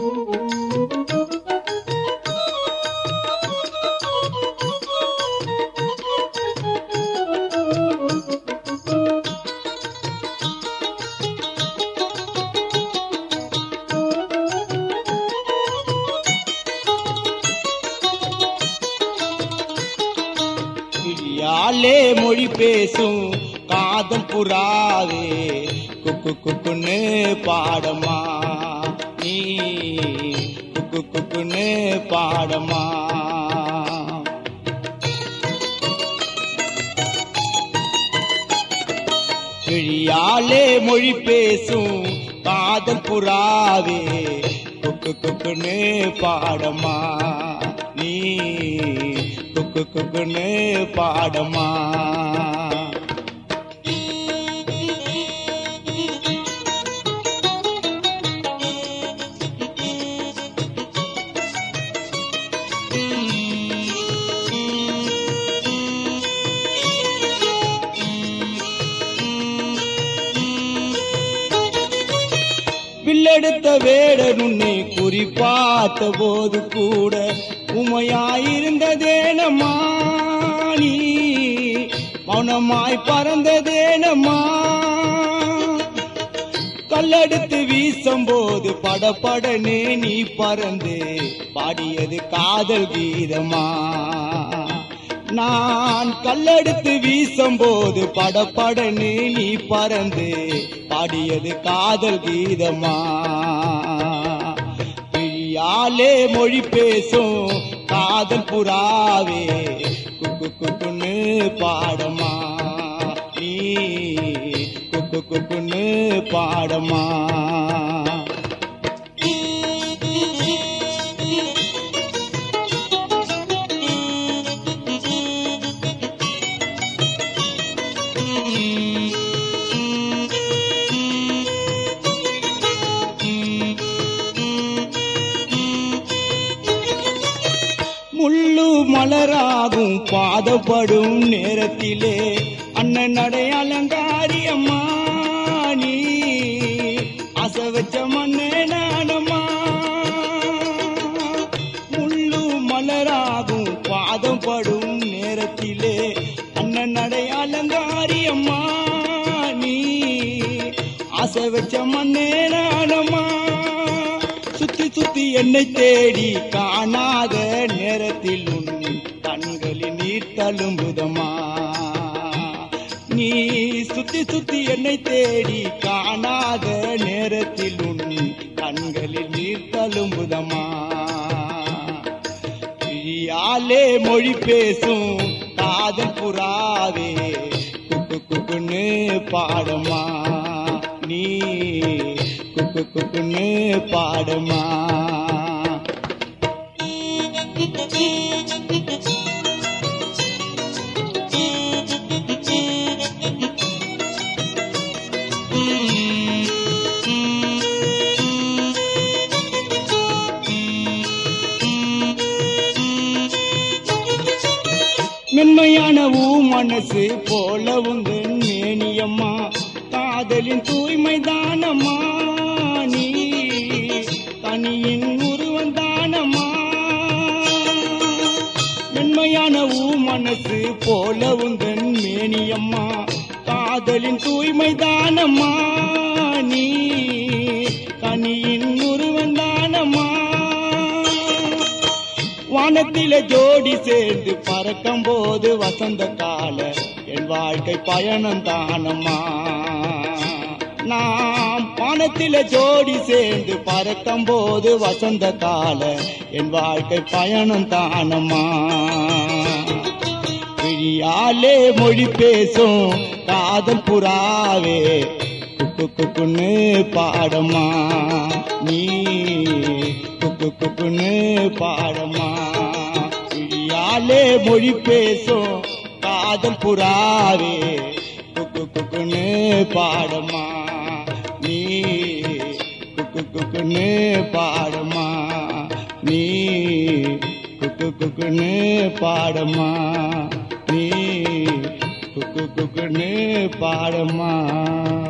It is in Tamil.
கிளியாலே மொழி பேசும் காதல் புறாவே குக்கு குக்குன்னு பாடமா நீ குக்கு குக்குன்னு பாடமா கிழியாலே மொழி பேசும் காதல் புறாவே குக்கு குக்குன்னு பாடமா நீ குக்கு குக்குன்னு பாடமா வில்லெடுத்த வேடன் உன்னை குறிப்பாத்த போது கூட உமையாயிருந்ததேனம்மா நீ மௌனமாய் பறந்ததேனம்மா கல்லெடுத்து வீசும் போது படபடனே நீ பறந்து பாடியது காதல் கீதமா நான் கல்லெடுத்து வீசும் போது படபடனே நீ பறந்து பாடியது காதல் கீதமா பிழியாலே மொழி பேசும் காதல் புறாவே குக்கு குக்குன்னு பாடமா நீ குக்கு குக்குன்னு பாடமா முள்ளு மலராகும் பாதப்படும் நேரத்திலே அண்ணன் நடை அலங்காரி அம்மா நீ அசை வச்ச மண்ணே நானம்மா முள்ளு மலராகும் பாதம் படும் நேரத்திலே அண்ணன் நடை அலங்காரி அம்மா நீ ஆசை வச்ச மண்ணே நானம்மா சுத்தி சுத்தி என்னை தேடி காணாத நேரத்தில் உன் கண்களில் நீர் தழும்புதமா நீ சுத்தி சுத்தி என்னை தேடி காணாத நேரத்தில் உன் கண்களில் நீர் தழும்புதமா கிழியாலே மொழி பேசும் காதல் புறாவே குக்கு குக்குன்னு பாடமா நீ குக்கு குக்குன்னு பாடமா மென்மையான ஊ மனசு போல உங்க மேனியம்மா காதலின் தூய்மை தானம்மா நீ தனியின் உருவம் தானம்மா மென்மையான ஊ மனசு போல உங்க மேனியம்மா காதலின் தூய்மை தானம்மா நீ தனியின் உருவம் தானம்மா வானத்தில ஜோடி சேர்ந்து பறக்கும் போது வசந்த கால என் வாழ்க்கை பயணம் தானம்மா நாம் வானத்தில ஜோடி சேர்ந்து பறக்கும் போது வசந்த கால என் வாழ்க்கை பயணம் தானம்மா விழியாலே மொழி பேசும் காதல் புறாவே குக்கு குக்குன்னு பாடமா நீ குக்கு குக்குன்னு பாடமா விழியாலே மொழி பேசும் காதல் புறாவே குக்கு குக்குன்னு பாடமா நீ குக்கு குக்குன்னு பாடமா நீ குக்கு குக்குன்னு பாடமா நீ குக்கு குக்குன்னு பாடமா